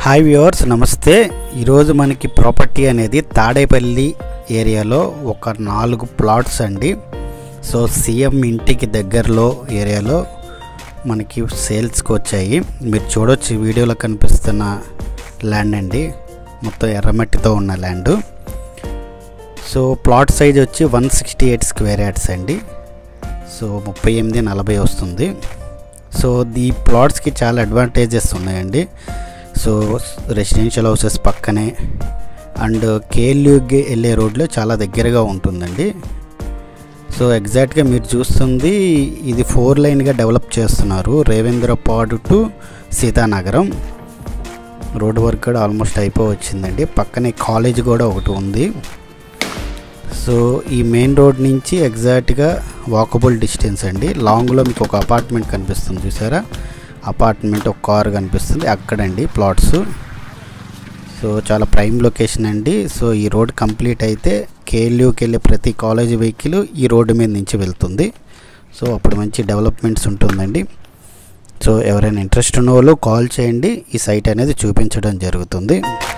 hi viewers నమస్తే ఈరోజు మనకి ప్రాపర్టీ అనేది తాడేపల్లి ఏరియాలో ఒక నాలుగు ప్లాట్స్ అండి సో సీఎం ఇంటికి దగ్గరలో ఏరియాలో మనకి సేల్స్కి వచ్చాయి మీరు చూడొచ్చు ఈ వీడియోలో కనిపిస్తున్న ల్యాండ్ అండి మొత్తం ఎర్రమట్టితో ఉన్న ల్యాండ్ సో ప్లాట్ సైజ్ వచ్చి one sixty eight square yards అండి సో ముప్పై ఎనిమిది నలభై వస్తుంది సో ఈ ప్లాట్స్కి చాలా అడ్వాంటేజెస్ ఉన్నాయండి సో రెసిడెన్షియల్ హౌసెస్ పక్కనే అండ్ కేఎల్యూకి వెళ్ళే రోడ్లో చాలా దగ్గరగా ఉంటుందండి సో ఎగ్జాక్ట్గా మీరు చూస్తుంది ఇది ఫోర్ లైన్గా డెవలప్ చేస్తున్నారు Revendrapadu to Seethanagaram road work కూడా ఆల్మోస్ట్ అయిపో వచ్చిందండి పక్కనే కాలేజ్ కూడా ఒకటి ఉంది సో ఈ మెయిన్ రోడ్ నుంచి ఎగ్జాక్ట్గా వాకబుల్ డిస్టెన్స్ అండి లాంగ్లో మీకు ఒక అపార్ట్మెంట్ కనిపిస్తుంది చూసారా అపార్ట్మెంట్ ఒక కార్ కనిపిస్తుంది అక్కడండి ప్లాట్స్ సో చాలా ప్రైమ్ లొకేషన్ అండి సో ఈ రోడ్ కంప్లీట్ అయితే కేఎల్యూకి వెళ్ళే ప్రతి కాలేజ్ వెహికల్ ఈ రోడ్డు మీద నుంచి వెళ్తుంది సో అప్పుడు మంచి డెవలప్మెంట్స్ ఉంటుందండి సో ఎవరైనా ఇంట్రెస్ట్ ఉన్న వాళ్ళు కాల్ చేయండి ఈ సైట్ అనేది చూపించడం జరుగుతుంది